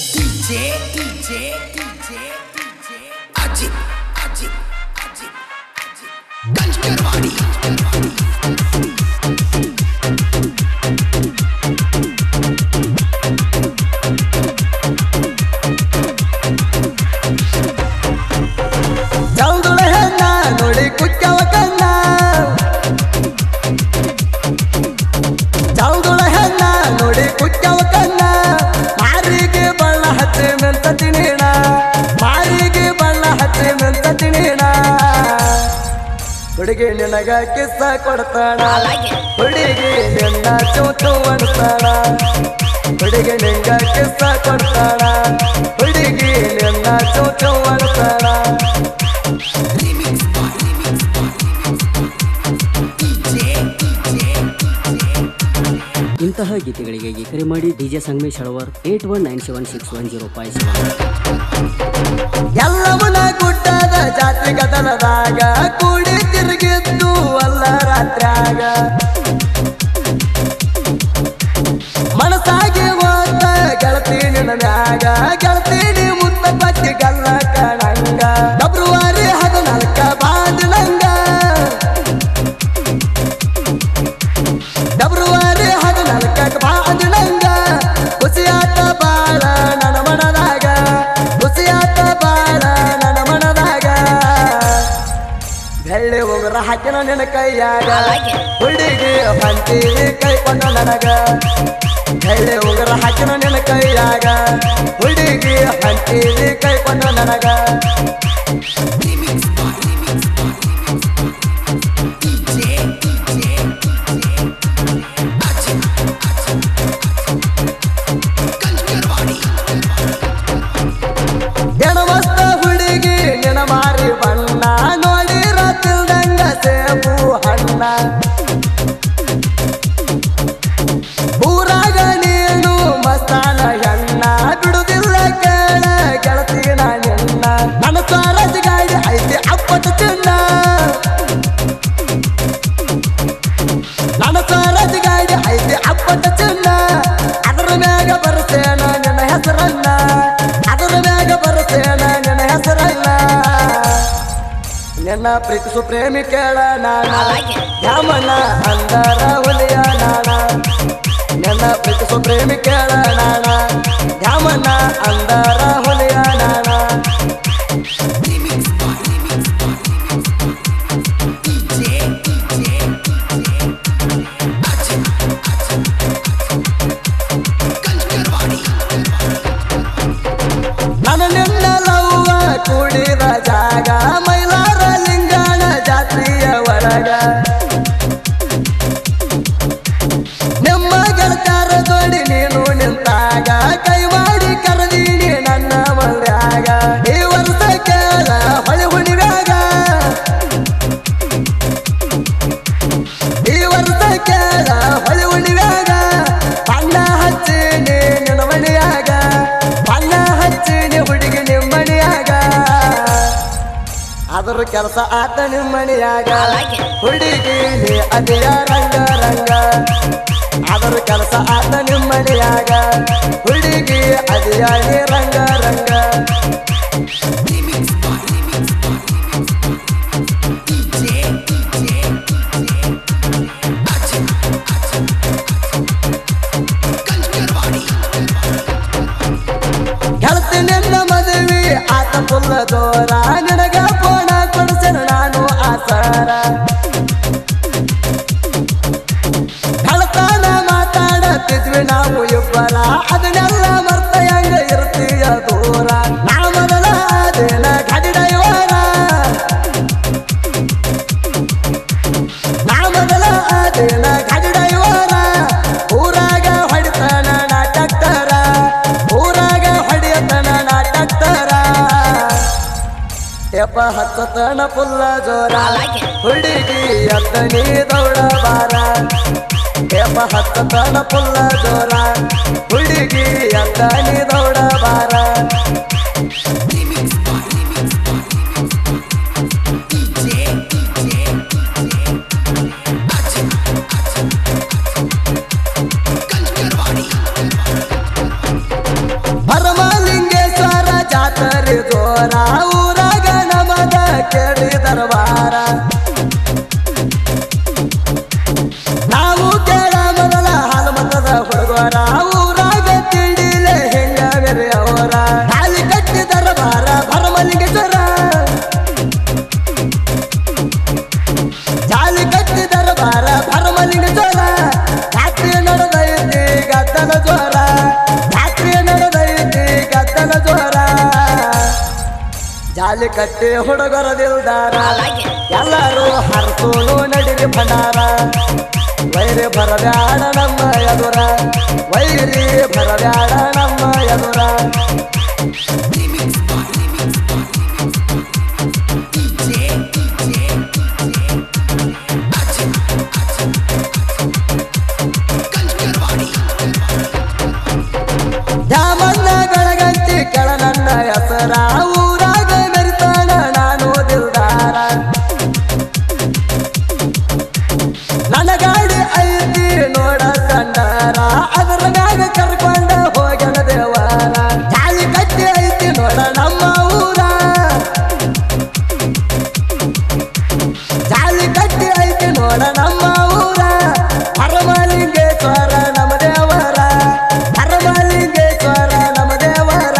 DJ, DJ, DJ, DJ. Ajit, Ajit, Ajit, Ajit. Ganjkarwadi. ಚೌದುಳ ಹೆಣ್ಣ ನೋಡಿ ಕುಕ್ಕವ ಕಣ್ಣ ಚೌದುಳ ಹೆಣ್ಣ ನೋಡಿ ಕುಕ್ಕವ ಕಣ್ಣ ಮಾರಿಗೆ ಬಣ್ಣ ಹಚ್ಚಿ ಮೆಂತ ತಿಣೀಣ ಮಾರಿಗೆ ಬಣ್ಣ ಹಚ್ಚಿ ಮೆಂತ ತಿಣೀಣ ಹುಡುಗಿ ನಿನಗ ಕಿಸ್ಸ ಕೊಡ್ತಾಳ ಹುಡುಗಿ ನಿನ್ನ ಚೂತು ಅನ್ತಾಳ ಹುಡುಗಿ ನಿಂಗ ಕಿಸ್ಸ ಕೊಡ್ತಾಳ ಹುಡುಗಿ ನಿನ್ನ ಚೂತು ಅನ್ತಾಳ Remix by, remix by, remix by. DJ, DJ, DJ. ಇಂತಹ ಗೀತೆಗಳಿಗಾಗಿ ಕರೆ ಮಾಡಿ DJ Sangamesh Halavar eight one nine seven six one zero five seven ಎಲ್ಲವನ ಗುಡ್ಡದ ಜಾತಿ ಗದಲದಾಗ ಕೂಡಿ ತಿರುಗಿದ್ದು ಅಲ್ಲ ರಾತ್ರ್ಯಾಗ ಮನಸ್ಸಾಗಿ ಹೋದ ಗೆಳತಿ ನಿನ್ನ ಮ್ಯಾಗ ಗೆಳತಿ ನೀ ಮುತ್ತ ಬತ್ತಿ ಗಲ್ಲ ಕಣಂಗ ಫೆಬ್ರವರಿ ಹದಿನಾಲ್ಕ ಬಾದಿನಂಗ ಫೆಬ್ರವರಿ ಹದಿನಾಲ್ಕಕ್ಕೆ ಬಾದಿನಂಗ ಖುಷಿಯಾತ ಬಾಳ ನನ್ನ ಮನದಾಗ ಖುಷಿಯಾತ ಬಾಳ ನನ್ನ ಮನದಾಗ ಬೆಳ್ಳಿ ಉಗುರ ಹಾಕಿನ ನಿನ್ನ ಕೈಯಾಗ ಹುಡುಗಿ ಬಂತಿ ಕೈಕೊಂಡ ನನಗ ಬೆಳ್ಳಿ ಉಗುರ ಹಾಕಿನ ನಿನ್ನ ಕೈಯಾಗ ಹುಡುಗಿ ಬಂತಿ ಕೈಕೊಂಡ ನನಗ Remix by, remix by, remix by. DJ, DJ, DJ. Ajit, Ajit, Ajit. Ganjkarwadi. ಎಣವಸ್ತ ಹುಡುಗಿ ನಿನ ಮಾರಿ ಬಣ್ಣ ನೋಡಿರ ತಿಳ್ದಂಗ ಸೇಬು ಹಣ್ಣ ಊರಾಗ ನೀನು ಮಸ್ತಾನ ಹೆಣ್ಣ ಬಿಡುದಿಲ್ಲ ಕೇಳ ಗೆಳತಿನ ನಿನ್ನ ನನ್ನ ಸಾರಜ ಗಾಡಿ ಐತಿ ಅಪ್ಪಟ ಚಿನ್ನ ನನ್ನ ಸಾರಜ ಗಾಡಿ ಐತಿ ಅಪ್ಪಟ ಚಿನ್ನ ಅದರ ಮ್ಯಾಗ ಬರ್ತೇನ ನಿನ್ನ ಹೆಸರನ್ನ ಅದರ ಮ್ಯಾಗ ಬರ್ತೇನ ನಿನ್ನ ಹೆಸರನ್ನ ನಿನ್ನ ಪ್ರೀತಿಸು ಪ್ರೇಮಿ ಕೇಳ ನಾನ ಯಾಮನ ಅಂದರ ಹುಲಿಯ ನಾನ ನಿನ್ನ ಪ್ರೀತಿಸು ಪ್ರೇಮಿ ಕೇಳ ನಾನ ಯಾಮನ ಅಂದರ ಹುಲಿಯ ನಾನ Remix by, remix by, remix by. DJ, DJ, DJ. Ajit, Ajit, Ajit. Ganjkarwadi. ನಾನು ನಿನ್ನ ಲವ್ವ ಕೂಡಿದ ಜಾಗ ಮೈಲಾರ ಲಿಂಗಣ ಜಾತ್ರೆಯ ಒಳಗ ನಿಮ್ಮ ಗೆಳತಾರ ಜೋಡಿ ನೀನು ನಿಂತಾಗ ಕೈ ಮಾಡಿ ಕರೆದೀನಿ ನನ್ನ ಮಲ್ಯಾಗ ಈ ವರ್ಷ ಕೇಳ ಹೊಳಿ ಹುಣಿವ್ಯಾಗ ಈ ವರ್ಷ ಕೇಳ ಹೊಳಿ ಹುಣಿವ್ಯಾಗ ಬಣ್ಣ ಹಚ್ಚಿನಿ ನಿನ್ನ ಮಣಿಯಾಗ ಬಣ್ಣ ಹಚ್ಚಿನಿ ಹುಡುಗಿ ನಿಮ್ಮಣಿಯಾಗ ಅದ್ರ ಕೆಲಸ ಆತ ನಿಮ್ಮಣಿಯಾಗ ಹುಡುಗಿ ನೀ ಅದಿಯ ರಂಗ ರಂಗ ಅದ್ರ ಕೆಲಸ ಆತ ನಿಮ್ಮಣಿಯಾಗ ಹುಡುಗಿ ಅದಿಯ ನೀ ರಂಗ ರಂಗ Remix by, remix by, remix by. DJ, DJ, DJ. Ajit, Ajit, Ajit. Ganjkarwadi. ಗೆಳತಿ ನಿನ್ನ ಮದುವೆ ಆತ ಪುಲ್ಲ ದೋರ ನಿನಗ ಪೋಣ ಕೊಡಿಸನ ನಾನು ಆಸಾರ ಗೆಳತನ ಮಾತಾಡತಿದ್ವಿ ನಾವು ಇಬ್ಬರ ಅದನ್ನೆಲ್ಲ ಮರ್ತ ಹೆಂಗ ಇರ್ತೀಯ ದೂರ ನಾ ಮೊದಲ ದಿನ ಗಡಿಡೈವರ ನಾ ಮೊದಲ ದಿನ ಗಡಿಡೈವರ ಊರಾಗ ಹೊಡಿತಾನ ನಾಟಕ್ತರ ಊರಾಗ ಹೊಡಿಯತನ ನಾಟಕ್ತರ ಯಪ್ಪ ಹತ್ತತನ ಪುಲ್ಲ ಜೋರ ಹುಡುಗಿ ಅತ್ತ ನೀ ದೌಡ ಬಾರ ಯಪ್ಪ ಹತ್ತತನ ಪುಲ್ಲ ಜೋರ ಹುಡುಗಿ ಅತ್ತ ನೀ ದೌಡ ಬಾರ Remix by, remix by, remix by. DJ, DJ, DJ. Ajit, Ajit, Ajit. Ganjkarwadi. ಭರಮಲಿಂಗೇಶ್ವರ ಜಾತ್ರೆ ಜೋರ ಊರಾಗ ನಮದ ಕೇಳಿ ದರ್ಬಾರ ನಾವು ಕೇಳ ಮೊದಲ ಹನುಮಂತದ ಹುಡುಗರ ಊರಾಗ ತಿಳಿಲೆ ಹೆಂಗ ಬೇರೆ ಅವರ ತಾಲಿ ಕಟ್ಟಿ ದರ್ಬಾರ ಭರಮಲಿಂಗೇಶ್ವರ ಜಾಲಿ ಕಟ್ಟಿ ದರ್ಬಾರ ಭರಮಲಿಂಗೇಶ್ವರ ರಾತ್ರಿ ನಡೆದೈತಿ ಗದ್ದಲ ಜ್ವರ ರಾತ್ರಿ ನಡೆದೈತಿ ಗದ್ದಲ ಜ್ವರ ಜಾಲಿ ಕಟ್ಟಿ ಹುಡುಗರ ದಿಲ್ದಾರ ಎಲ್ಲರೂ ಹರ್ಸೋನು ನಡಿರಿ ಭಂಡಾರ ವೈರಿ ಬರಬ್ಯಾಡ ನಮ್ಮ ಎದುರ ವೈರಿ ಬರಬ್ಯಾಡ ನಮ್ಮ ಎದುರ Remix by remix by remix by DJ DJ Ajit Ajit Kanchkarwadi ದ್ಯಾಮನ್ನ ಗಳಗಂಟಿ ಕೆಳ ನನ್ನ ಹೆಸರ ಊರಾಗ ಮೆರಿತಾನ ನಾನು ದಿಲ್ದಾರ ನನ್ನ ಗಾಡಿ ಐತಿ ನೋಡ ಕಂಡಾರ ಅದರ ಮ್ಯಾಗ ಕರ್ಕೊಂಡ ಹೋಗ್ಯಾನ ದೇವರ ಜಾಲಿ ಕಟ್ಟಿ ಐತಿ ನೋಡ ನಮ್ಮ ಊರ ಜಾಲಿ ಕಟ್ಟಿ ಐತಿ ನೋಡ ನಮ್ಮ ಊರ ಹರಮಲಿಂಗೇಶ್ವರ ನಮ್ಮ ದೇವರ ಹರಮಲಿಂಗೇಶ್ವರ ನಮ್ಮ ದೇವರ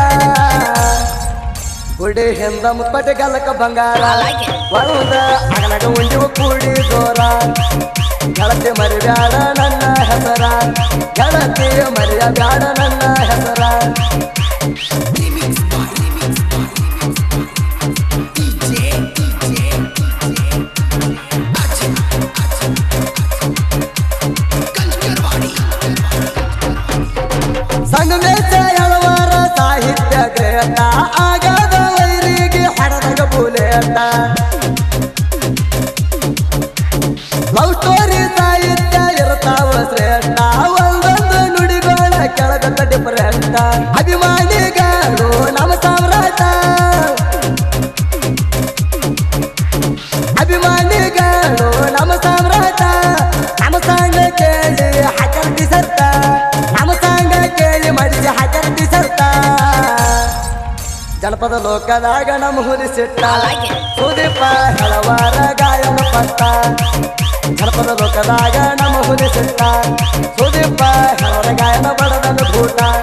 ಗುಡಿ ಹಿಂದ ಮುಪ್ಪಟಿ ಗಲಕ ಬಂಗಾರ ಒಳದ ಅಗಲಗ ಉಂಡಿವು ಕೂಡಿ ದೋರ ಗೆಳತಿ ಮರಿಬ್ಯಾಡ ನನ್ನ ಹೆಸರ ಗೆಳತಿ ಮರಿಯಬ್ಯಾಡ ನನ್ನ ಹೆಸರ Remix by remix by remix by DJ DJ Ajit Ajit Kanchkarwadi Sangamesha ಎಳವಾರ ಸಾಹಿತ್ಯ ಗ್ರೇಟ ಆಗದ ವೈರಿಗೆ ಹಡದಗ ಬುಲೇಟ ಲವ್ ಸ್ಟೋರಿ ಸಾಹಿತ್ಯ ಇರ್ತಾವ ಶ್ರೇಷ್ಠ ಒಂದೊಂದು ನುಡಿಗಳ ಕೆಳಗಟ್ಟ ಡಿಫರೆಂಟ ಅಭಿಮಾನಿಗಳು ನಮ್ಮ ಸಾಮ್ರಾಟ ಅಭಿಮಾನಿಗಳು ನಮ್ಮ ಸಾಮ್ರಾಟ ನಮ್ಮ ಸಾಂಗ ಕೇಳಿ ಹಾಕರ್ತಿ ಸರ್ತ ನಮ್ಮ ಸಾಂಗ ಕೇಳಿ ಮಡಿಸಿ ಹಾಕರ್ತಿ ಸರ್ತ ಜನಪದ ಲೋಕದಾಗ ನಮ್ಮ ಹುಲಿಸಿಟ್ಟ ಸುದೀಪ ಹಲವಾರ ಗಾಯನ ಪಟ್ಟ ಜನಪದ ಲೋಕದಾಗ ನಮ್ಮ ಹುಲಿಸಿಟ್ಟ ಸುದೀಪ ಹಲವಾರ ಗಾಯನ ಬಡದನ ಭೂಟ